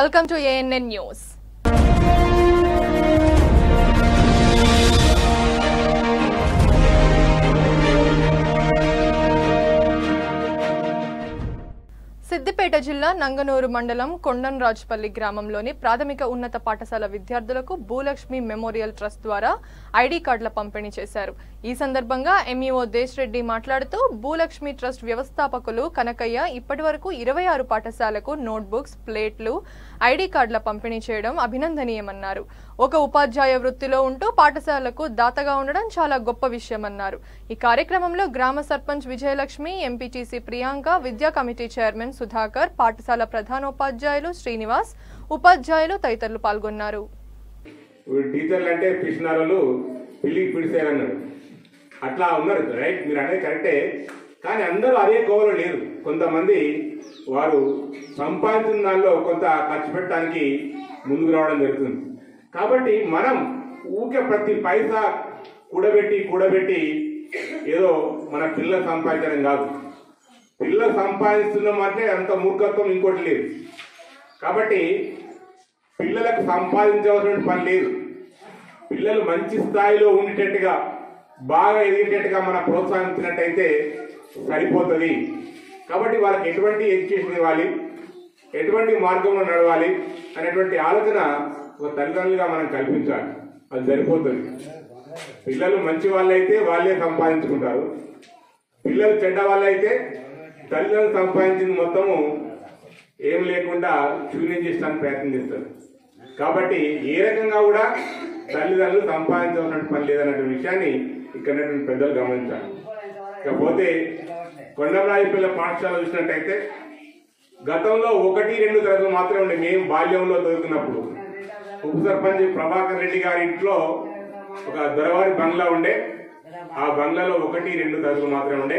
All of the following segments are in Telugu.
Welcome to ANN News. Siddipet జిల్లా నంగనూరు మండలం కొండన్రాజుపల్లి గ్రామంలోని ప్రాథమిక ఉన్నత పాఠశాల విద్యార్థులకు భూలక్ష్మి మెమోరియల్ ట్రస్ట్ ద్వారా ఐడి కార్డుల పంపిణీ చేశారు ఈ సందర్భంగా ఎంఈఓ దేశ్రెడ్డి మాట్లాడుతూ భూలక్ష్మి ట్రస్ట్ వ్యవస్థాపకులు కనకయ్య ఇప్పటివరకు ఇరవై ఆరు పాఠశాలకు నోట్బుక్స్ ప్లేట్లు ఐడి కార్డుల పంపిణీ చేయడం అభినందనీయమన్నారు ఒక ఉపాధ్యాయ వృత్తిలో ఉంటూ పాఠశాలకు దాతగా ఉండడం చాలా గొప్ప విషయమన్నారు ఈ కార్యక్రమంలో గ్రామ సర్పంచ్ విజయలక్ష్మి ఎంపీటీసీ ప్రియాంక విద్యా కమిటీ చైర్మన్ సుధాకర్ పాఠశాల ప్రధానోపాధ్యాయులు శ్రీనివాస్ ఉపాధ్యాయులు తదితరులు పాల్గొన్నారు ఇప్పుడు టీచర్లు అంటే పిసినారులు పిల్లికి పిడిసేయన్నాడు అట్లా ఉన్నారు రైట్ మీరు అనేది కరెక్టే కానీ అందరూ అదే కోవలో లేరు కొంతమంది వారు సంపాదించిన దానిలో కొంత ఖర్చు పెట్టడానికి ముందుకు రావడం జరుగుతుంది కాబట్టి మనం ఊకే ప్రతి పైసా కూడబెట్టి కూడబెట్టి ఏదో మన పిల్లలు సంపాదించడం కాదు పిల్లలు సంపాదిస్తున్నాం అంటే అంత మూర్ఖత్వం ఇంకోటి లేదు కాబట్టి పిల్లలకు సంపాదించవలసిన పని లేదు పిల్లలు మంచి స్థాయిలో ఉండేటట్టుగా బాగా ఎదిగేటట్టుగా మనం ప్రోత్సహించినట్టయితే సరిపోతుంది కాబట్టి వాళ్ళకి ఎటువంటి ఎడ్యుకేషన్ ఇవ్వాలి ఎటువంటి మార్గంలో నడవాలి అనేటువంటి ఆలోచన ఒక తల్లిదండ్రులుగా మనం కల్పించాలి అది సరిపోతుంది పిల్లలు మంచి వాళ్ళైతే వాళ్ళే సంపాదించుకుంటారు పిల్లలు చెడ్డ వాళ్ళైతే తల్లిదండ్రులు సంపాదించింది మొత్తము ఏం లేకుండా శూన్యం చేయడానికి ప్రయత్నం చేస్తారు కాబట్టి ఏ రకంగా కూడా తల్లిదండ్రులు సంపాదించవలసిన పని లేదన్న విషయాన్ని ఇక్కడ ఉన్నటువంటి పెద్దలు గమనించాలి ఇకపోతే కొండమరాజు పిల్లల పాఠశాల చూసినట్టయితే గతంలో ఒకటి రెండు తరగతులు మాత్రమే ఉండే మేము బాల్యంలో చదువుకున్నప్పుడు ఉప సర్పంచ్ ప్రభాకర్ రెడ్డి గారి ఇంట్లో ఒక దొరవారి బంగ్లా ఉండే ఆ బంగ్లాలో ఒకటి రెండు తరగతులు మాత్రమే ఉండే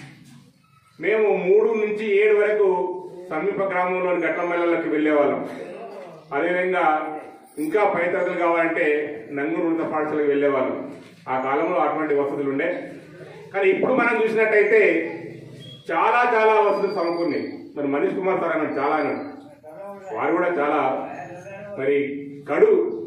మేము మూడు నుంచి ఏడు వరకు సమీప గ్రామంలోని ఘట్టమల్లకి వెళ్ళేవాళ్ళం అదేవిధంగా ఇంకా పై తరగతులు కావాలంటే నంగూరు ఉన్నత పాఠశాలకు వెళ్ళేవాళ్ళం ఆ కాలంలో అటువంటి వసతులు ఉండే కానీ ఇప్పుడు మనం చూసినట్టయితే చాలా చాలా వసతులు సమకూరినాయి మరి మనీష్ కుమార్ సార్ అన్నాడు చాలా అన్నాడు వారు కూడా చాలా మరి కడు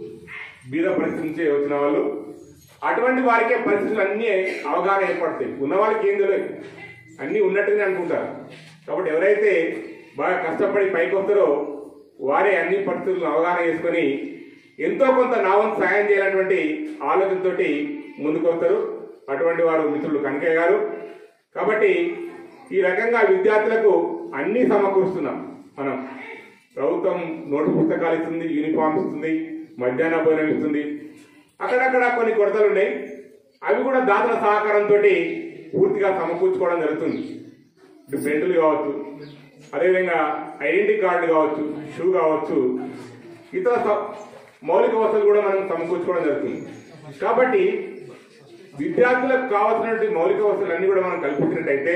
బీద పరిస్థితి నుంచే వచ్చిన వాళ్ళు అటువంటి వారికే పరిస్థితులు అన్నీ అవగాహన ఏర్పడతాయి ఉన్న వాళ్ళకి ఏం తెలియదు అన్నీ ఉన్నట్టుగానే అనుకుంటారు కాబట్టి ఎవరైతే బాగా కష్టపడి పైకి వస్తారో వారే అన్ని పరిస్థితులను అవగాహన చేసుకొని ఎంతో కొంత నా వంతు సాయం చేయాలన్నటువంటి ఆలోచనతోటి ముందుకు వస్తారు అటువంటి వారు మిత్రులు కనకయ్య గారు కాబట్టి ఈ రకంగా విద్యార్థులకు అన్ని సమకూరుస్తున్నాం మనం ప్రభుత్వం నోటు పుస్తకాలు ఇస్తుంది యూనిఫామ్ ఇస్తుంది మధ్యాహ్న భోజనం ఇస్తుంది అక్కడక్కడ కొన్ని కొరతలు ఉన్నాయి అవి కూడా దాతల సహకారంతో పూర్తిగా సమకూర్చుకోవడం జరుగుతుంది ఇటు బెల్టులు కావచ్చు అదేవిధంగా ఐడెంటిటీ కార్డు కావచ్చు షూ కావచ్చు ఇతర స- మౌలిక వసతులు కూడా మనం సమకూర్చుకోవడం జరుగుతుంది కాబట్టి విద్యార్థులకు కావాల్సినటువంటి మౌలిక వసతులు అన్ని కూడా మనం కల్పించినట్టయితే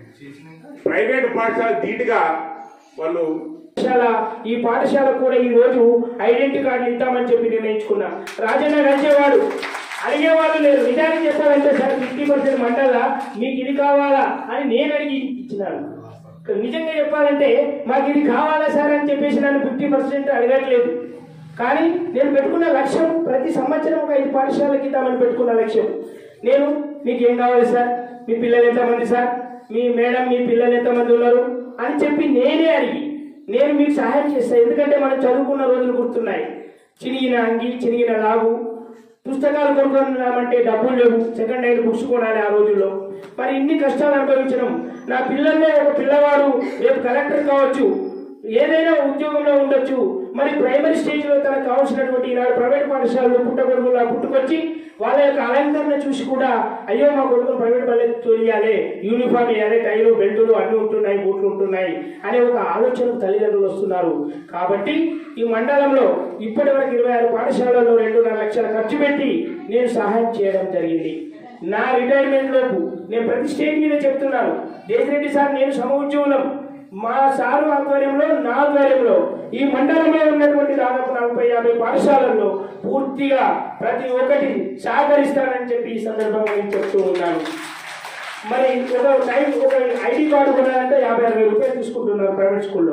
ప్రైవేట్ పాఠశాల ధీటుగా వాళ్ళు పాఠశాల ఈ పాఠశాల కూడా ఈ రోజు ఐడెంటిటీ కార్డులు ఇద్దామని చెప్పి నిర్ణయించుకున్నా రాజన్న కలిసేవాడు అడిగేవాళ్ళు లేరు నిజానికి చెప్పాలంటే సార్ ఫిఫ్టీ పర్సెంట్ మండలా మీకు ఇది కావాలా అని నేను అడిగి ఇచ్చినాను నిజంగా చెప్పాలంటే మాకు ఇది కావాలా సార్ అని చెప్పేసి నన్ను ఫిఫ్టీ పర్సెంట్ అడగట్లేదు కానీ నేను పెట్టుకున్న లక్ష్యం ప్రతి సంవత్సరం ఒక ఐదు పాఠశాలకి ఇద్దామని పెట్టుకున్న లక్ష్యం నేను మీకు ఏం కావాలి సార్ మీ పిల్లలు ఎంతమంది సార్ మీ మేడం మీ పిల్లలు ఎంతమంది ఉన్నారు అని చెప్పి నేనే అడిగి నేను మీకు సహాయం చేస్తాను ఎందుకంటే మనం చదువుకున్న రోజులు గుర్తున్నాయి చినిగిన అంగి చినిగిన లాగు పుస్తకాలు కొనుక్కుంటున్నామంటే డబ్బులు లేవు సెకండ్ హ్యాండ్ బుక్స్ కొనాలి ఆ రోజుల్లో మరి ఇన్ని కష్టాలు అనుభవించడం నా పిల్లల్లో ఒక పిల్లవాడు రేపు కలెక్టర్ కావచ్చు ఏదైనా ఉద్యోగంలో ఉండొచ్చు మరి ప్రైమరీ స్టేజ్ లో తనకు కావాల్సినటువంటి ఈనాడు ప్రైవేట్ పాఠశాలలు పుట్టగొడుగులా పుట్టుకొచ్చి వాళ్ళ యొక్క అలంకరణ చూసి కూడా అయ్యో మా కొడుకును ప్రైవేట్ వాళ్ళకి తోలియాలి యూనిఫామ్ వేయాలి టైలు బెల్టులు అన్ని ఉంటున్నాయి బూట్లు ఉంటున్నాయి అనే ఒక ఆలోచన తల్లిదండ్రులు వస్తున్నారు కాబట్టి ఈ మండలంలో ఇప్పటి వరకు ఇరవై ఆరు పాఠశాలల్లో రెండున్నర లక్షల ఖర్చు పెట్టి నేను సహాయం చేయడం జరిగింది నా రిటైర్మెంట్ లోపు నేను ప్రతి స్టేజ్ మీద చెప్తున్నాను దేశరెడ్డి సార్ నేను సమఉద్యోగులం మా సారు ఆధ్వర్యంలో నా ఆధ్వర్యంలో ఈ మండలంలో ఉన్నటువంటి దాదాపు నలభై యాభై పాఠశాలల్లో పూర్తిగా ప్రతి ఒక్కటి సహకరిస్తానని చెప్పి ఈ సందర్భంగా నేను చెప్తూ ఉన్నాను మరి ఒక టైం ఒక ఐడి కార్డు కొనాలంటే యాభై అరవై రూపాయలు తీసుకుంటున్నారు ప్రైవేట్ స్కూల్లో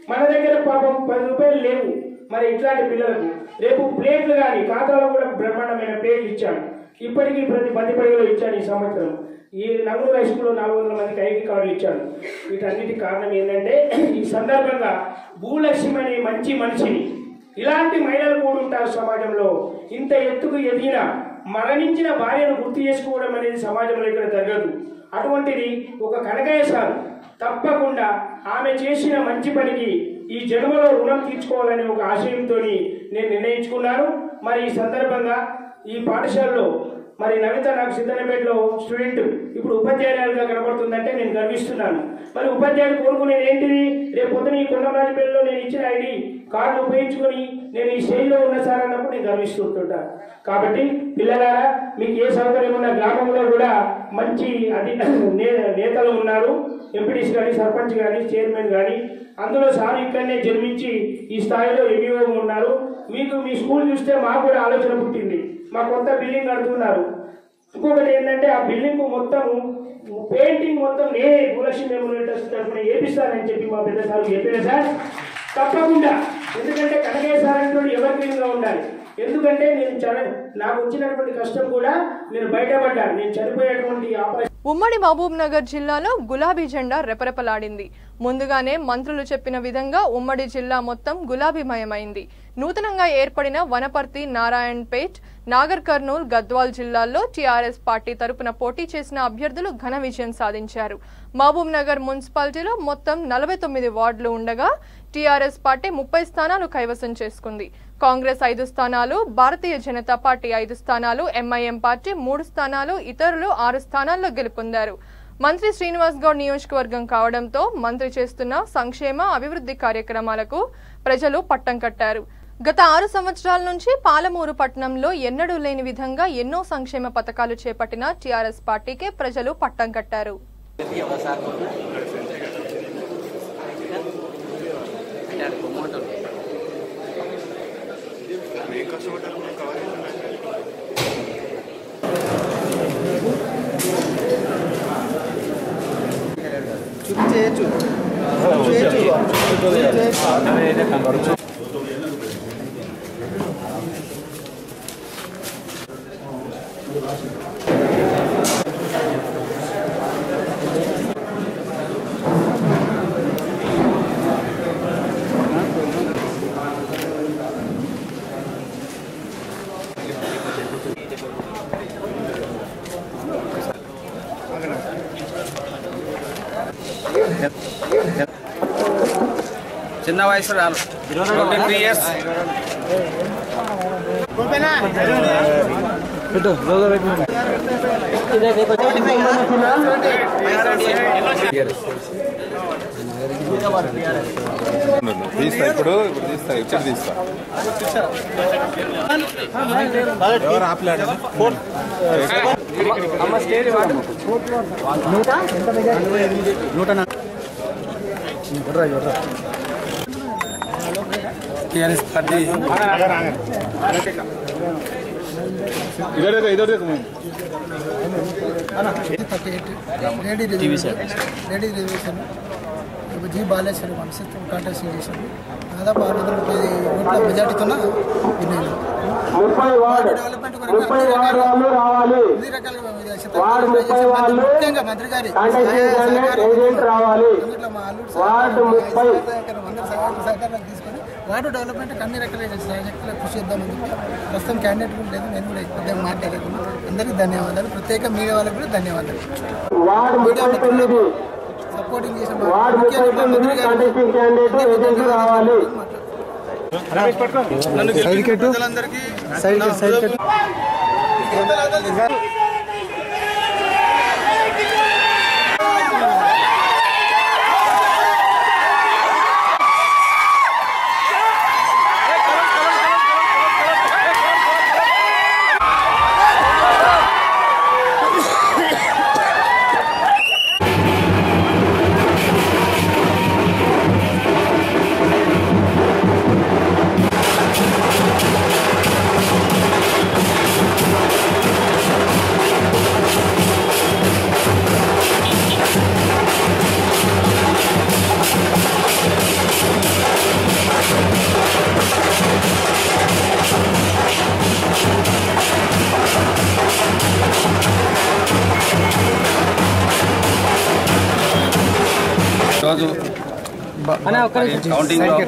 మన దగ్గర పాపం పది రూపాయలు లేవు మరి ఇట్లాంటి పిల్లలకు రేపు ప్లేట్లు కానీ ఖాతాలో కూడా బ్రహ్మాండమైన ప్లేట్లు ఇచ్చాను ఇప్పటికీ ప్రతి పది పడిలో ఇచ్చాను ఈ సంవత్సరం ఈ నలుగురు హై స్కూల్లో నాలుగు వందల మందికి ఐడి కార్డులు ఇచ్చాను వీటన్నిటి కారణం ఏంటంటే ఈ సందర్భంగా భూలక్ష్మి అనే మంచి మనిషిని ఇలాంటి మహిళలు కూడా ఉంటారు సమాజంలో ఇంత ఎత్తుకు ఎదిగిన మరణించిన భార్యను గుర్తు చేసుకోవడం అనేది సమాజంలో ఇక్కడ జరగదు అటువంటిది ఒక కనకయ్య సార్ తప్పకుండా ఆమె చేసిన మంచి పనికి ఈ జన్మలో రుణం తీర్చుకోవాలనే ఒక ఆశయంతో నేను నిర్ణయించుకున్నాను మరి ఈ సందర్భంగా ఈ పాఠశాలలో మరి నవిత నాకు సిద్ధనపేటలో స్టూడెంట్ ఇప్పుడు ఉపాధ్యాయురాలుగా కనబడుతుందంటే నేను గర్విస్తున్నాను మరి ఉపాధ్యాయుడు కోరుకునేది ఏంటిది రేపు పొద్దున ఈ కొండరాజపల్లిలో నేను ఇచ్చిన ఐడి కార్డు ఉపయోగించుకొని నేను ఈ స్టేజ్లో ఉన్న సార్ అన్నప్పుడు నేను గర్విస్తుంటుంటా కాబట్టి పిల్లలారా మీకు ఏ సౌకర్యం ఉన్న గ్రామంలో కూడా మంచి అది నే- నేతలు ఉన్నారు ఎంపీటీసీ కానీ సర్పంచ్ కానీ చైర్మన్ కానీ అందులో సార్ ఇక్కడనే జన్మించి ఈ స్థాయిలో ఎంఈఓ ఉన్నారు మీకు మీ స్కూల్ చూస్తే మాకు కూడా ఆలోచన పుట్టింది మా కొత్త బిల్డింగ్ కడుతున్నారు ఇంకొకటి ఏంటంటే ఆ బిల్డింగ్ మొత్తం పెయింటింగ్ మొత్తం నేనే భూలక్ష్మి మెమోరియల్ ట్రస్ట్ తరఫున ఏపిస్తానని చెప్పి మా పెద్ద సార్ చెప్పారు సార్ తప్పకుండా ఎందుకంటే కనకయ్య సార్ అంటే ఎవరి గా ఉండాలి ఎందుకంటే నేను చన నాకు వచ్చినటువంటి కష్టం కూడా నేను బయటపడ్డాను నేను చనిపోయేటువంటి ఆపరేషన్ ఉమ్మడి మహబూబ్ నగర్ జిల్లాలో గులాబీ జెండా రెపరెపలాడింది ముందుగానే మంత్రులు చెప్పిన విధంగా ఉమ్మడి జిల్లా మొత్తం గులాబీమయమైంది నూతనంగా ఏర్పడిన వనపర్తి నారాయణపేట్ నాగర్ కర్నూల్ గద్వాల్ జిల్లాల్లో టీఆర్ఎస్ పార్టీ తరపున పోటీ చేసిన అభ్యర్థులు ఘన విజయం సాధించారు మహబూబ్ నగర్ మున్సిపాలిటీలో మొత్తం నలభై తొమ్మిది వార్డులు ఉండగా టీఆర్ఎస్ పార్టీ ముప్పై స్థానాలు కైవసం చేసుకుంది కాంగ్రెస్ ఐదు స్థానాలు భారతీయ జనతా పార్టీ ఐదు స్థానాలు ఎంఐఎం పార్టీ మూడు స్థానాలు ఇతరులు ఆరు స్థానాల్లో గెలుపొందారు మంత్రి శ్రీనివాస్ గౌడ్ నియోజకవర్గం కావడంతో మంత్రి చేస్తున్న సంక్షేమ అభివృద్ధి కార్యక్రమాలకు ప్రజలు పట్టం కట్టారు గత ఆరు సంవత్సరాల నుంచి పాలమూరు పట్టణంలో ఎన్నడూ లేని విధంగా ఎన్నో సంక్షేమ పథకాలు చేపట్టిన టీఆర్ఎస్ పార్టీకే ప్రజలు పట్టం కట్టారు చిన్న వయసు రాను ట్వంటీ త్రీ ఇయర్స్ తీస్తా ఇప్పుడు ఇప్పుడు తీస్తా ఇప్పుడు తీస్తా ఎవరు ఆపలేడు టీఆర్ఎస్ పార్టీ इधर देखो इधर देखो లేడీ రిజర్వేషన్ లేడీ రిజర్వేషన్ ఇప్పుడు జీ బాలేశ్వరి మనసత్వం కాంటాక్ట్ చేశాను దాదాపు ఆరు వందల ముప్పై ఓట్ల మెజార్టీతో విన్నాను ముప్పై వార్డు డెవలప్మెంట్ కొరకు ముప్పై వార్డు వాళ్ళు రావాలి అన్ని రకాలుగా ఇది అక్షత వార్డు ముప్పై వాళ్ళు ముఖ్యంగా మంత్రి గారి కాంటాక్ట్ చేయాలి ఏజెంట్ రావాలి ఇట్లా మా అల్లుడు వార్డు ముప్పై అందరూ సహాయ సహకారాలు తీసుకొని వార్డు డెవలప్మెంట్ అన్ని రకాల శక్తులు కృషి చేద్దామని చెప్పి ప్రస్తుతం క్యాండిడేట్ కూడా లేదు నేను కూడా ఎక్కువ మాట్లాడకుండా అందరికీ ధన్యవాదాలు ప్రత్యేక మీడియా వాళ్ళకి కూడా ధన్యవాదాలు వార్డు ముప్పై తొమ్మిది సపోర్టింగ్ చేసిన వార్డు ముప్పై తొమ్మిది కాంటాక్టింగ్ క్యాండిడేట్ ఏజెంట్ రావాలి ధన్యవాదాలు మరి కౌంటింగ్లో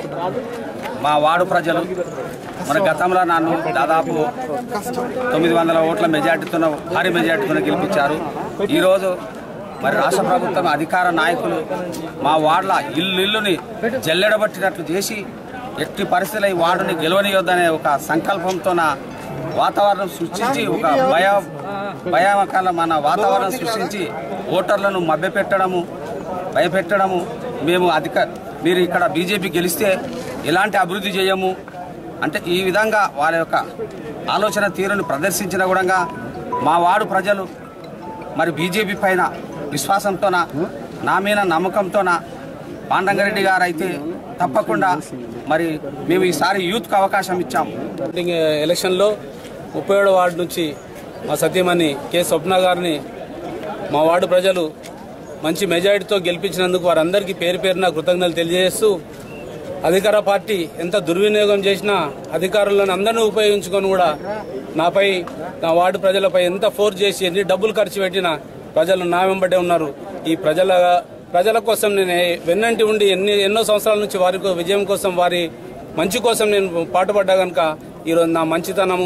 మా వార్డు ప్రజలు మన గతంలో నన్ను దాదాపు తొమ్మిది వందల ఓట్ల మెజార్టీతో భారీ మెజార్టీతో గెలిపించారు ఈరోజు మరి రాష్ట్ర ప్రభుత్వం అధికార నాయకులు మా వార్డుల ఇల్లు ఇల్లుని జల్లెడబట్టినట్లు చేసి ఎట్టి పరిస్థితుల్లో ఈ వార్డుని గెలవనియొద్దనే ఒక సంకల్పంతో వాతావరణం సృష్టించి ఒక భయ భయావకాల మన వాతావరణం సృష్టించి ఓటర్లను మభ్యపెట్టడము భయపెట్టడము మేము అధిక మీరు ఇక్కడ బీజేపీ గెలిస్తే ఎలాంటి అభివృద్ధి చేయము అంటే ఈ విధంగా వాళ్ళ యొక్క ఆలోచన తీరుని ప్రదర్శించిన కూడా మా వాడు ప్రజలు మరి బీజేపీ పైన విశ్వాసంతోన నా మీద నమ్మకంతోన పాండంగారెడ్డి గారు అయితే తప్పకుండా మరి మేము ఈసారి యూత్కి అవకాశం ఇచ్చాము ఓటింగ్ ఎలక్షన్లో ముప్పై ఏడో వార్డు నుంచి మా సత్యమణి కె స్వప్న గారిని మా వార్డు ప్రజలు మంచి మెజారిటీతో గెలిపించినందుకు వారందరికీ పేరు పేరున కృతజ్ఞతలు తెలియజేస్తూ అధికార పార్టీ ఎంత దుర్వినియోగం చేసినా అధికారులను అందరినీ ఉపయోగించుకొని కూడా నాపై నా వార్డు ప్రజలపై ఎంత ఫోర్స్ చేసి ఎన్ని డబ్బులు ఖర్చు పెట్టినా ప్రజలు నా వెంబడే ఉన్నారు ఈ ప్రజల ప్రజల కోసం నేను వెన్నంటి ఉండి ఎన్ని ఎన్నో సంవత్సరాల నుంచి వారి కో- విజయం కోసం వారి మంచి కోసం నేను పాటుపడ్డా కనుక ఈరోజు నా మంచితనము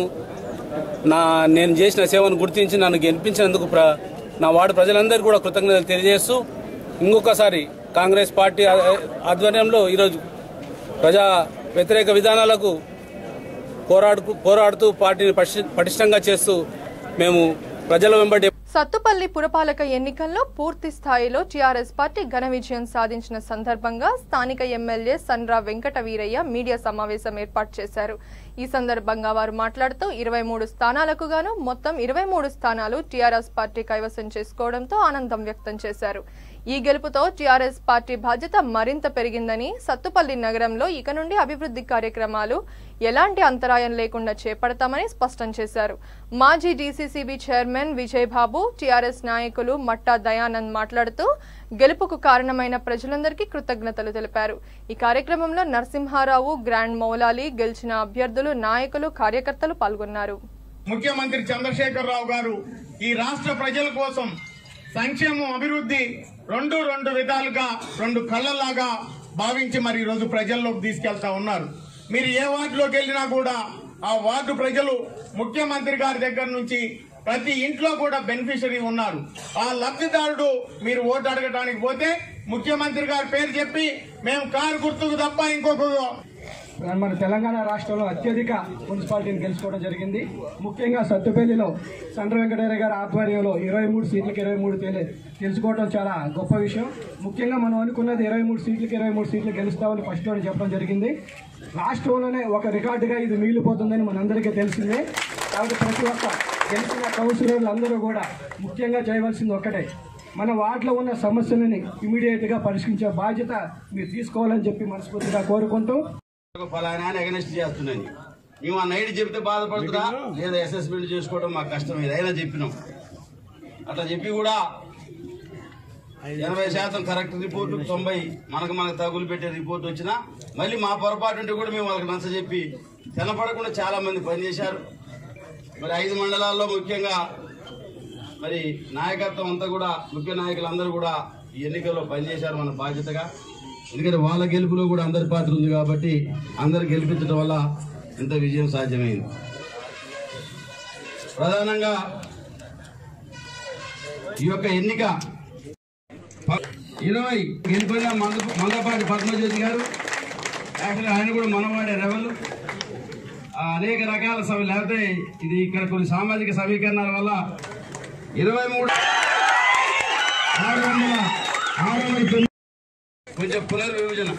నా నేను చేసిన సేవను గుర్తించి నన్ను గెలిపించినందుకు ప్ర నా వార్డు ప్రజలందరికీ కూడా కృతజ్ఞతలు తెలియజేస్తూ ఇంకొకసారి కాంగ్రెస్ పార్టీ ఆ- ఆధ్వర్యంలో ఈరోజు ప్రజా వ్యతిరేక విధానాలకు పోరాడుకు పోరాడుతూ పార్టీని పటిష్ట- పటిష్టంగా చేస్తూ మేము ప్రజల వెంబడి సత్తుపల్లి పురపాలక ఎన్నికల్లో పూర్తి స్థాయిలో టీఆర్ఎస్ పార్టీ ఘన విజయం సాధించిన సందర్భంగా స్థానిక ఎమ్మెల్యే సండ్రా వెంకట వీరయ్య మీడియా సమావేశం ఏర్పాటు చేశారు ఈ సందర్భంగా వారు మాట్లాడుతూ ఇరవై మూడు స్థానాలకు గాను మొత్తం ఇరవై మూడు స్థానాలు టీఆర్ఎస్ పార్టీ కైవసం చేసుకోవడంతో ఆనందం వ్యక్తం చేశారు ఈ గెలుపుతో టీఆర్ఎస్ పార్టీ బాధ్యత మరింత పెరిగిందని సత్తుపల్లి నగరంలో ఇక నుండి అభివృద్ధి కార్యక్రమాలు ఎలాంటి అంతరాయం లేకుండా చేపడతామని స్పష్టం చేశారు మాజీ DCCB chairman Vijay Babu TRS నాయకులు మట్టా దయానంద్ మాట్లాడుతూ గెలుపుకు కారణమైన ప్రజలందరికీ కృతజ్ఞతలు తెలిపారు ఈ కార్యక్రమంలో నరసింహారావు గ్రాండ్ మౌలాలి గెలిచిన అభ్యర్థులు నాయకులు కార్యకర్తలు పాల్గొన్నారు ముఖ్యమంత్రి చంద్రశేఖర్ రావు గారు ఈ రాష్ట్ర ప్రజల కోసం సంక్షేమం అభివృద్ధి రెండు రెండు విధాలుగా రెండు కళ్ళలాగా భావించి మరి ఈరోజు ప్రజల్లోకి తీసుకెళ్తా ఉన్నారు మీరు ఏ వార్డులోకి వెళ్ళినా కూడా ఆ వార్డు ప్రజలు ముఖ్యమంత్రి గారి దగ్గర నుంచి ప్రతి ఇంట్లో కూడా బెనిఫిషరీ ఉన్నారు ఆ లబ్ధిదారుడు మీరు ఓటు అడగడానికి పోతే ముఖ్యమంత్రి గారి పేరు చెప్పి మేము కారు గుర్తుకు తప్ప ఇంకొక మన తెలంగాణ రాష్ట్రంలో అత్యధిక మున్సిపాలిటీని గెలుచుకోవడం జరిగింది ముఖ్యంగా సత్తుపల్లిలో సండ్ర వెంకటేశ్వర గారి ఆధ్వర్యంలో ఇరవై మూడు సీట్లకు ఇరవై మూడు గెలుచుకోవడం చాలా గొప్ప విషయం ముఖ్యంగా మనం అనుకున్నది ఇరవై మూడు సీట్లకు ఇరవై మూడు సీట్లు గెలుస్తామని ఫస్ట్ లోనే చెప్పడం జరిగింది రాష్ట్రంలోనే ఒక రికార్డుగా ఇది మిగిలిపోతుందని మనందరికీ తెలిసిందే కాబట్టి ప్రతి ఒక్క గెలిచిన కౌన్సిలర్లు అందరూ కూడా ముఖ్యంగా చేయవలసింది ఒక్కటే మన వార్డులో ఉన్న సమస్యలని ఇమీడియట్గా పరిష్కరించే బాధ్యత మీరు తీసుకోవాలని చెప్పి మనస్ఫూర్తిగా కోరుకుంటూ ఫలానా ఎగనెస్ట్ చేస్తున్నాను మేము ఆ నైట్ చెప్తే బాధపడుతున్నా లేదా అసెస్మెంట్ చేసుకోవడం మాకు కష్టం ఏదైనా చెప్పినాం అట్లా చెప్పి కూడా ఎనభై శాతం కరెక్ట్ రిపోర్టు తొంభై మనకు మనకు తగులు పెట్టే రిపోర్ట్ వచ్చినా మళ్ళీ మా పొరపాటు ఉంటే కూడా మేము వాళ్ళకి నచ్చ చెప్పి కనపడకుండా చాలా మంది పనిచేశారు మరి ఐదు మండలాల్లో ముఖ్యంగా మరి నాయకత్వం అంతా కూడా ముఖ్య నాయకులందరూ కూడా ఈ ఎన్నికల్లో పనిచేశారు మన బాధ్యతగా ఎందుకంటే వాళ్ళ గెలుపులో కూడా అందరి పాత్ర ఉంది కాబట్టి అందరు గెలిపించడం వల్ల ఇంత విజయం సాధ్యమైంది ప్రధానంగా ఈ యొక్క ఎన్నిక ప- ఇరవై గెలిపోయిన మంద మందపాటి పద్మజ్యోతి గారు యాక్చువల్లీ ఆయన కూడా మనవాడే రెవెల్ ఆ, అనేక రకాల సభ లేకపోతే ఇది ఇక్కడ కొన్ని సామాజిక సమీకరణాల వల్ల ఇరవై మూడు ఆరు వందల ఆరు వందల తొమ్మిది కొంచెం పునర్విభజన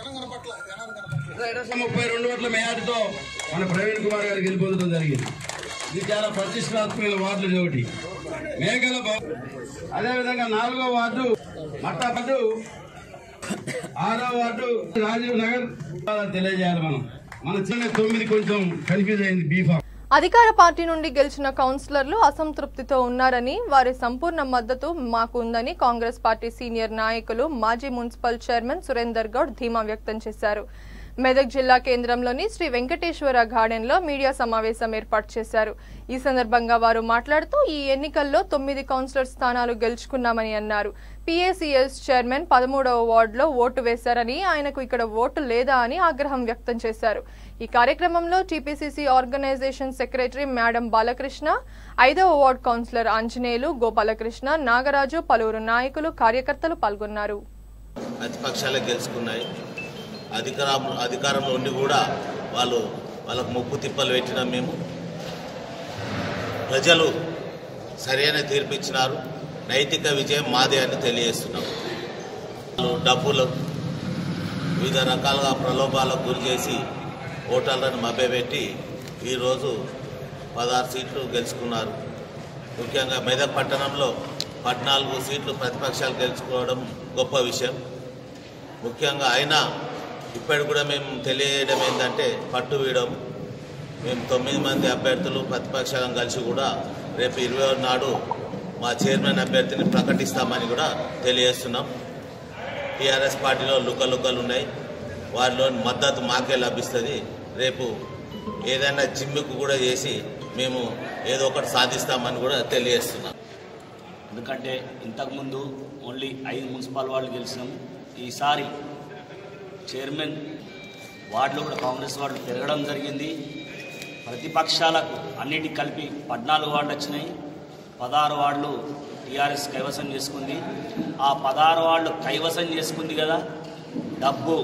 ముప్పై రెండు ఓట్ల మేయాటితో మన ప్రవీణ్ కుమార్ గారు గెలుపొందడం జరిగింది ఇది చాలా ప్రతిష్టాత్మక వార్డులు ఇది ఒకటి మేఘల బాబు అదేవిధంగా నాలుగో వార్డు మట్టా వార్డు ఆరో వార్డు రాజీవ్ నగర్ తెలియజేయాలి మనం మన చిన్న తొమ్మిది కొంచెం కన్ఫ్యూజ్ అయింది బీఫామ్ అధికార పార్టీ నుండి గెలిచిన కౌన్సిలర్లు అసంతృప్తితో ఉన్నారని వారి సంపూర్ణ మద్దతు మాకు ఉందని కాంగ్రెస్ పార్టీ సీనియర్ నాయకులు మాజీ మున్సిపల్ చైర్మన్ సురేందర్ గౌడ్ ధీమా వ్యక్తం చేశారు మెదక్ జిల్లా కేంద్రంలోని శ్రీ వెంకటేశ్వర గార్డెన్ లో మీడియా సమావేశం ఏర్పాటు చేశారు ఈ సందర్భంగా వారు మాట్లాడుతూ ఈ ఎన్నికల్లో తొమ్మిది కౌన్సిలర్ స్థానాలు గెలుచుకున్నామని అన్నారు పిఏసిఎస్ చైర్మన్ పదమూడవ వార్డులో ఓటు వేశారని ఆయనకు ఇక్కడ ఓటు లేదా అని ఆగ్రహం వ్యక్తం చేశారు ఈ కార్యక్రమంలో TPCC organisation secretary madam Balakrishna ఐదవ వార్డు కౌన్సిలర్ ఆంజనేయులు గోపాలకృష్ణ నాగరాజు పలువురు నాయకులు కార్యకర్తలు పాల్గొన్నారు ప్రతిపక్షాలే గెలుచుకున్నాయి అధికారం అధికారంలో ఉండి కూడా వాళ్ళు వాళ్ళకు ముప్పు తిప్పలు పెట్టినాం మేము ప్రజలు సరైన తీర్పు ఇచ్చినారు నైతిక విజయం మాదే అని తెలియజేస్తున్నాం వాళ్ళు డబ్బులు వివిధ రకాలుగా ప్రలోభాలకు గురి చేసి ఓటర్లను మభ్యపెట్టి ఈరోజు పదహారు సీట్లు గెలుచుకున్నారు ముఖ్యంగా మెదక్ పట్టణంలో పద్నాలుగు సీట్లు ప్రతిపక్షాలు గెలుచుకోవడం గొప్ప విషయం ముఖ్యంగా అయినా ఇప్పటికి కూడా మేము తెలియడం ఏంటంటే పట్టు వీయడం మేము తొమ్మిది మంది అభ్యర్థులు ప్రతిపక్షాలను కలిసి కూడా రేపు ఇరవై నాడు మా చైర్మన్ అభ్యర్థిని ప్రకటిస్తామని కూడా తెలియజేస్తున్నాం టీఆర్ఎస్ పార్టీలో లుకలుకలు ఉన్నాయి వారిలో మద్దతు మాకే లభిస్తుంది రేపు ఏదైనా జిమ్ముకు కూడా చేసి మేము ఏదో ఒకటి సాధిస్తామని కూడా తెలియజేస్తున్నాం ఎందుకంటే ఇంతకుముందు ఓన్లీ ఐదు మున్సిపల్ వాళ్ళు గెలిచినాం ఈసారి చైర్మన్ వార్డులో కూడా కాంగ్రెస్ వార్డులు పెరగడం జరిగింది ప్రతిపక్షాలకు అన్నిటికి కలిపి పద్నాలుగు వార్డులు వచ్చినాయి పదహారు వార్డులు టీఆర్ఎస్ కైవసం చేసుకుంది ఆ పదహారు వార్డులు కైవసం చేసుకుంది కదా డబ్బు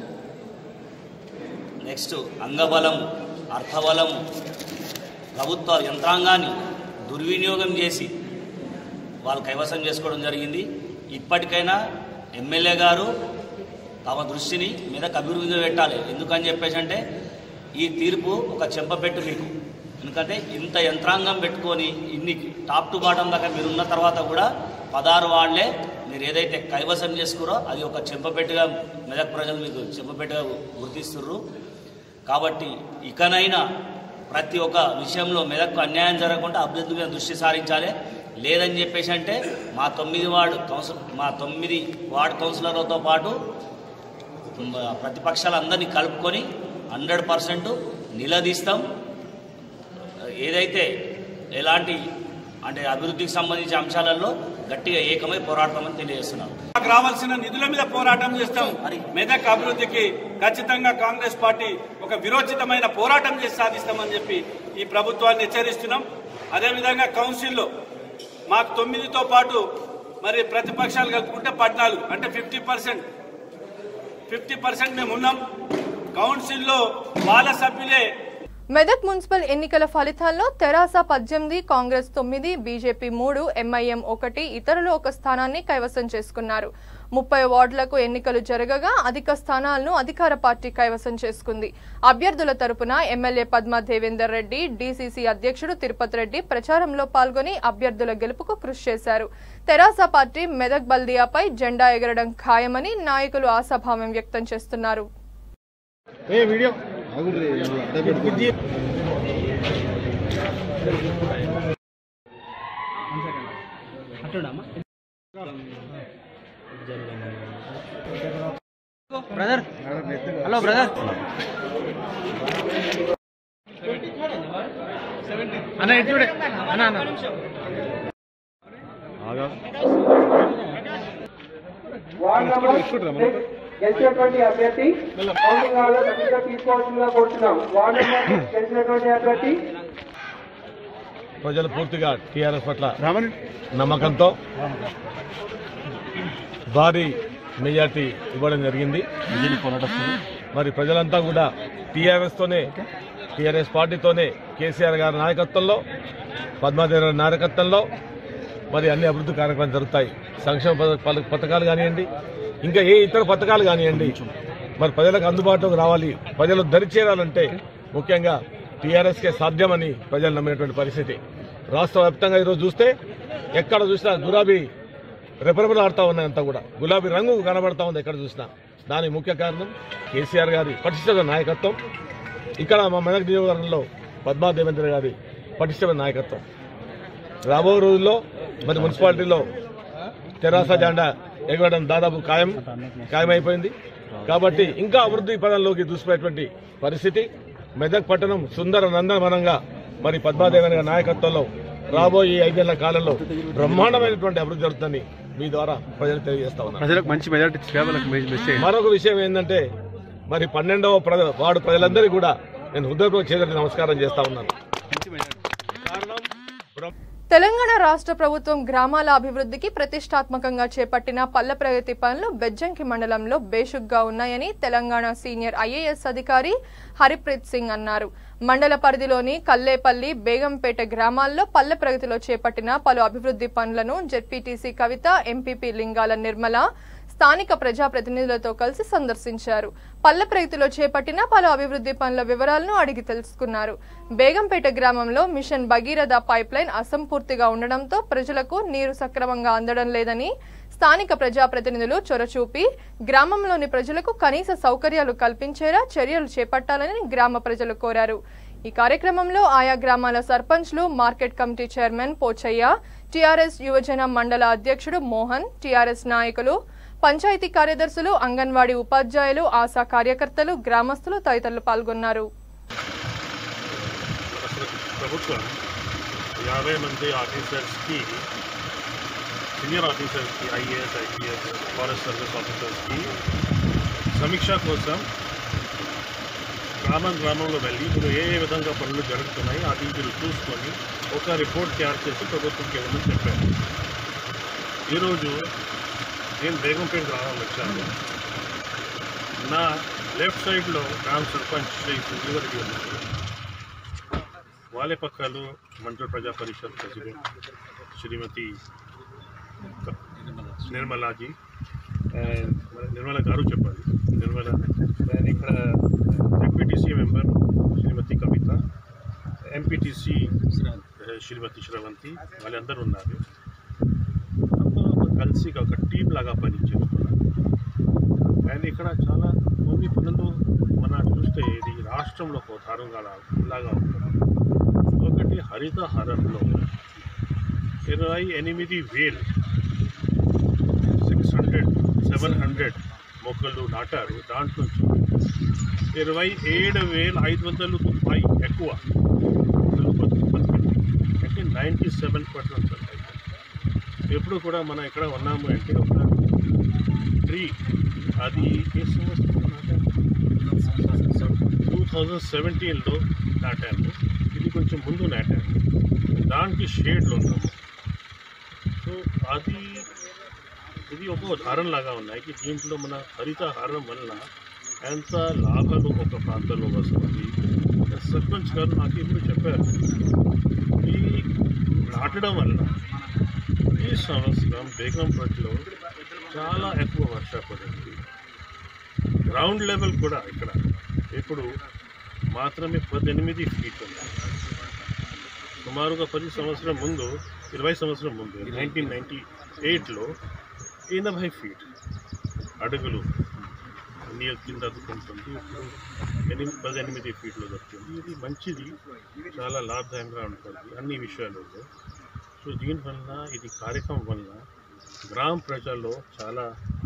నెక్స్ట్ అంగబలం అర్థబలం ప్రభుత్వ యంత్రాంగాన్ని దుర్వినియోగం చేసి వాళ్ళు కైవసం చేసుకోవడం జరిగింది ఇప్పటికైనా ఎమ్మెల్యే గారు తమ దృష్టిని మీద అభివృద్ధి పెట్టాలి ఎందుకని చెప్పేసి అంటే ఈ తీర్పు ఒక చెంపపెట్టు మీకు ఎందుకంటే ఇంత యంత్రాంగం పెట్టుకొని ఇన్ని టాప్ టు బాటం దాకా మీరు ఉన్న తర్వాత కూడా పదహారు వాళ్ళే మీరు ఏదైతే కైవసం చేసుకురో అది ఒక చెంపపెట్టుగా మెదక్ ప్రజలు మీకు చెంపపెట్టుగా గుర్తిస్తుర్రు కాబట్టి ఇకనైనా ప్రతి ఒక్క విషయంలో మెదక్కు అన్యాయం జరగకుండా అభివృద్ధి మీద దృష్టి సారించాలి లేదని చెప్పేసి అంటే మా తొమ్మిది వార్డు కౌన్సిల్ మా తొమ్మిది వార్డు కౌన్సిలర్లతో పాటు మ, ప్రతిపక్షాలందరినీ కలుపుకొని హండ్రెడ్ పర్సెంట్ నిలదీస్తాం ఏదైతే ఎలాంటి అంటే అభివృద్ధికి సంబంధించిన అంశాలలో గట్టిగా ఏకమై పోరాడతామని తెలియజేస్తున్నాం మాకు రావాల్సిన నిధుల మీద పోరాటం చేస్తాం మెదక్ అభివృద్ధికి ఖచ్చితంగా కాంగ్రెస్ పార్టీ ఒక విరోచితమైన పోరాటం చేసి సాధిస్తామని చెప్పి ఈ ప్రభుత్వాన్ని హెచ్చరిస్తున్నాం అదేవిధంగా కౌన్సిల్లో మాకు తొమ్మిదితో పాటు మరి ప్రతిపక్షాలు కలుపుకుంటే పద్నాలుగు అంటే ఫిఫ్టీ పర్సెంట్ ఫిఫ్టీ పర్సెంట్ మేము ఉన్నాం కౌన్సిల్లో వాళ్ళ సభ్యులే మెదక్ మున్సిపల్ ఎన్నికల ఫలితాల్లో తెరాస పద్దెనిమిది కాంగ్రెస్ తొమ్మిది బీజేపీ మూడు ఎంఐఎం ఒకటి ఇతరులు ఒక స్థానాన్ని కైవసం చేసుకున్నారు ముప్పై వార్డులకు ఎన్నికలు జరగగా అధిక స్థానాలను అధికార పార్టీ కైవసం చేసుకుంది అభ్యర్థుల తరపున ఎమ్మెల్యే పద్మా దేవేందర్ రెడ్డి డీసీసీ అధ్యక్షుడు తిరుపతి రెడ్డి ప్రచారంలో పాల్గొని అభ్యర్థుల గెలుపుకు కృషి చేశారు తెరాస పార్టీ మెదక్ బల్దియాపై జెండా ఎగరడం ఖాయమని నాయకులు ఆశాభావం వ్యక్తం చేస్తున్నారు బ్రదర్ హలో బ్రదర్ అన్న ఎటు చూడే అన్న అన్న గెలిచినటువంటి అభ్యర్థి కౌంటింగ్ హాల్లో గట్టిగా తీసుకోవాల్సిందిగా కోరుతున్నాం వార్డు నెంబర్ గెలిచినటువంటి అభ్యర్థి ప్రజలు పూర్తిగా టీఆర్ఎస్ పట్ల నమ్మకంతో భారీ మెజార్టీ ఇవ్వడం జరిగింది మరి ప్రజలంతా కూడా టీఆర్ఎస్ తోనే టీఆర్ఎస్ పార్టీతోనే కేసీఆర్ గారి నాయకత్వంలో పద్మాదేవి గారి నాయకత్వంలో మరి అన్ని అభివృద్ధి కార్యక్రమాలు జరుగుతాయి సంక్షేమ పథ- పథ- పథకాలు కానివ్వండి ఇంకా ఏ ఇతర పథకాలు కానివ్వండి మరి ప్రజలకు అందుబాటులోకి రావాలి ప్రజలు దరి చేరాలంటే ముఖ్యంగా టీఆర్ఎస్కే సాధ్యమని ప్రజలు నమ్మినటువంటి పరిస్థితి రాష్ట్ర వ్యాప్తంగా ఈరోజు చూస్తే ఎక్కడ చూసినా గులాబీ రెపరెపలాడుతూ ఉన్నాయంతా కూడా గులాబీ రంగు కనబడతా ఉంది ఎక్కడ చూసినా దానికి ముఖ్య కారణం కేసీఆర్ గారి పటిష్టమైన నాయకత్వం ఇక్కడ మా మెదక్ నియోజకవర్గంలో పద్మా దేవేంద్ర గారి పటిష్టమైన నాయకత్వం రాబో రోజుల్లో మరి మున్సిపాలిటీలో తెరాస జెండా ఎగవడం దాదాపు ఖాయం ఖాయమైపోయింది కాబట్టి ఇంకా అభివృద్ధి పదంలోకి దూసిపోయేటువంటి పరిస్థితి మెదక్ పట్టణం సుందర నందనవనంగా మరి పద్మాదేవి గారి నాయకత్వంలో రాబోయే ఐదేళ్ల కాలంలో బ్రహ్మాండమైనటువంటి అభివృద్ధి జరుగుతుందని మీ ద్వారా ప్రజలకు తెలియజేస్తా ఉన్నారు ప్రజలకు మంచి మెజార్టీ కేవలం మెసేజ్ మరొక విషయం ఏంటంటే మరి పన్నెండవ ప్ర- వార్డు ప్రజలందరికీ కూడా నేను హృదయపూర్వక చేతులెత్తి నమస్కారం చేస్తా ఉన్నాను తెలంగాణ రాష్ట్ర ప్రభుత్వం గ్రామాల అభివృద్ధికి ప్రతిష్టాత్మకంగా చేపట్టిన పల్లె ప్రగతి పనులు బెజ్జంకి మండలంలో బేషుగ్గా ఉన్నాయని తెలంగాణ సీనియర్ ఐఏఎస్ అధికారి హరిప్రీత్ సింగ్ అన్నారు మండల పరిధిలోని కల్లేపల్లి బేగంపేట గ్రామాల్లో పల్లె ప్రగతిలో చేపట్టిన పలు అభివృద్ధి పనులను జెడ్పీటీసీ కవిత ఎంపీపీ లింగాల నిర్మల స్థానిక ప్రజాప్రతినిధులతో కలిసి సందర్శించారు పల్లె ప్రగతిలో చేపట్టిన పలు అభివృద్ధి పనుల వివరాలను అడిగి తెలుసుకున్నారు బేగంపేట గ్రామంలో మిషన్ భగీరథ పైప్ లైన్ అసంపూర్తిగా ఉండడంతో ప్రజలకు నీరు సక్రమంగా అందడం లేదని స్థానిక ప్రజాప్రతినిధులు చొరచూపి గ్రామంలోని ప్రజలకు కనీస సౌకర్యాలు కల్పించేలా చర్యలు చేపట్టాలని గ్రామ ప్రజలు కోరారు ఈ కార్యక్రమంలో ఆయా గ్రామాల సర్పంచ్లు market committee chairman Pochaiah TRS యువజన మండల అధ్యక్షుడు మోహన్ టీఆర్ఎస్ నాయకులు పంచాయతీ కార్యదర్శులు అంగన్వాడీ ఉపాధ్యాయులు ఆశా కార్యకర్తలు గ్రామస్తులు తదితరులు పాల్గొన్నారు ప్రభుత్వం యాభై మంది ఆఫీసర్స్కి సీనియర్ ఆఫీసర్స్కి ఐఏఎస్ ఐపీఎస్ ఫారెస్ట్ సర్వీస్ ఆఫీసర్స్కి సమీక్ష కోసం గ్రామం గ్రామంలో వెళ్ళి ఇప్పుడు ఏ ఏ విధంగా పనులు జరుగుతున్నాయి అది మీరు చూసుకొని ఒక రిపోర్ట్ తయారు చేసి ప్రభుత్వంకి ఇవ్వమని చెప్పారు ఈరోజు నేను బేగంపేట గ్రామంలో వచ్చాను నా లెఫ్ట్ సైడ్లో గ్రామ సర్పంచ్ శ్రీ సుజీవరెడ్డి ఉన్నారు వాళ్ళ పక్కలో మండల ప్రజా పరిషత్ ప్రెసిడెంట్ శ్రీమతి క- నిర్మలాజీ అండ్ నిర్మల గారు చెప్పాలి నిర్మల అండ్ ఇక్కడ డిప్యూటీసీ మెంబర్ శ్రీమతి కవిత ఎంపీటీసీ శ్రీమతి శ్రవంతి వాళ్ళందరూ ఉన్నారు అందరూ కలిసి ఒక టీం లాగా పనిచేస్తున్నారు అండ్ ఇక్కడ చాలా కొన్ని పనులు మనం చూస్తే ఇది రాష్ట్రంలో ఒక ఉదాహరణగా లాగా ఉంటుంది ఒకటి హరితహారంలో ఇరవై ఎనిమిది వేలు సిక్స్ హండ్రెడ్ సెవెన్ హండ్రెడ్ మొక్కలు నాటారు దాంట్లో ఇరవై ఏడు వేల ఐదు వందలు పై ఎక్కువ మొక్కలు బతి- బతికింది. అంటే నైంటీ సెవెన్ పర్సెంట్ ఎప్పుడు కూడా మనం ఎక్కడ ఉన్నాము అంటే ఒక ట్రీ అది ఏ సంవత్సరం టూ థౌజండ్ సెవెంటీన్లో నాటాను ఇది కొంచెం ముందు నాటాను దానికి షేడ్లో ఉన్నాము సో అది ఇది ఒక ఉదాహరణ లాగా ఉన్నాయి కి దీంట్లో మన హరితహారం వలన ఎంత లాభాలు ఒక ప్రాంతంలో వస్తుంది సర్పంచ్ గారు నాకు ఇప్పుడు చెప్పారు ఈ నాటడం వల్ల ఈ సంవత్సరం బేగంపేటలో చాలా ఎక్కువ వర్ష పడింది గ్రౌండ్ లెవెల్ కూడా ఇక్కడ ఇప్పుడు మాత్రమే పద్దెనిమిది ఫీట్ ఉంది సుమారుగా పది సంవత్సరం ముందు ఇరవై సంవత్సరం ముందు నైన్టీన్ నైన్టీ ఎయిట్లో ఎనభై ఫీట్ అడుగులు నీరు కింద అదుకుంటుంది ఇప్పుడు ఎనిమిది పద్దెనిమిది ఫీట్లు దొరుకుతుంది ఇది మంచిది చాలా లాభదాయంగా ఉంటుంది అన్ని విషయాలలో సో దీనివల్ల ఇది కార్యక్రమం వల్ల గ్రామ ప్రజల్లో చాలా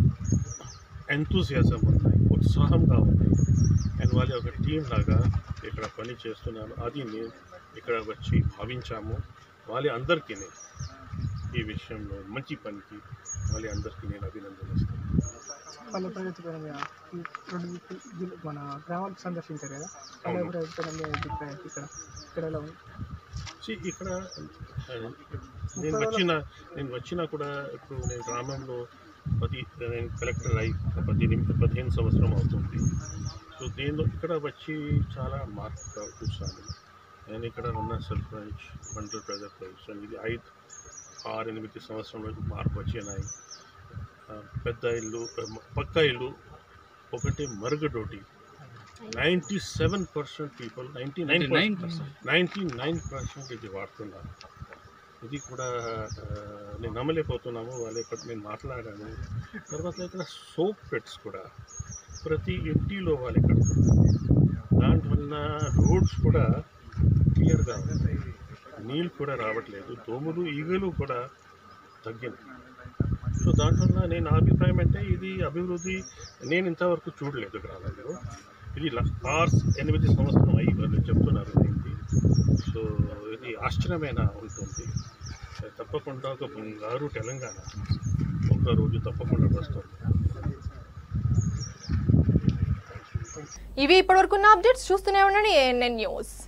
ఎంతూసియాజం ఉన్నాయి ఉత్సాహంగా ఉన్నాయి అండ్ వాళ్ళ ఒక టీం లాగా ఇక్కడ పని చేస్తున్నాను అది నేను ఇక్కడ వచ్చి భావించాము వాళ్ళ అందరికీ ఈ విషయంలో మంచి పనికి వాళ్ళ అందరికీ నేను అభినందనిస్తాను పల్లె ప్రగతి పైన మీ ఈ రెండు జిల్లా- మన గ్రామాలకు సందర్శించారు కదా పల్లె అవును. ప్రగతి పైన మీ అభిప్రాయం ఇక్కడ ఇక్కడ ఎలా ఉంది See, ఇక్కడ ఆ, నేను వచ్చిన నేను వచ్చినా కూడా ఇప్పుడు నేను గ్రామంలో పది నేను కలెక్టర్ అయి పద్దెనిమిది పదిహేను సంవత్సరం అవుతుంది సో దీనిలో ఇక్కడ వచ్చి చాలా మార్పు చూస్తాను నేను ఇక్కడ ఉన్న సర్పంచ్ మండల ప్రజా పరిషత్ ఇది ఐదు ఆరు ఎనిమిది సంవత్సరంలో మార్పు వచ్చినాయి ఆ, పెద్ద ఇల్లు ఆ, పక్క ఇల్లు ఒకటి మరుగుదొడ్డి ninety seven percent people ninety nine 99%. Ninety nine percent ఇది వాడుతున్నారు ఇది కూడా ఆ, నేను నమ్మలేకపోతున్నాము వాళ్ళ ఇక్కడ నేను మాట్లాడాను తర్వాత ఇక్కడ సోప్ పెట్స్ కూడా ప్రతి ఇంటిలో వాళ్ళు కడుతున్నారు దానివల్ల రోడ్స్ కూడా క్లియర్గా ఉన్నాయి నీళ్ళు కూడా రావట్లేదు దోమలు ఈగలు కూడా తగ్గినాయి సో దాంట్లో నేను నా అభిప్రాయం అంటే ఇది అభివృద్ధి నేను ఇంతవరకు చూడలేదు గ్రామంలో ఇది ల- ఆరు ఎనిమిది సంవత్సరం అయ్యి వాళ్ళు చెప్తున్నారు దీనికి సో ఇది ఆశ్చర్యమైన ఉంటుంది తప్పకుండా ఒక బంగారు తెలంగాణ ఒక రోజు తప్పకుండా వస్తుంది ఇవి ఇప్పటివరకున్న అప్డేట్స్ చూస్తూనే ఉండండి ఏఎన్ఎన్ న్యూస్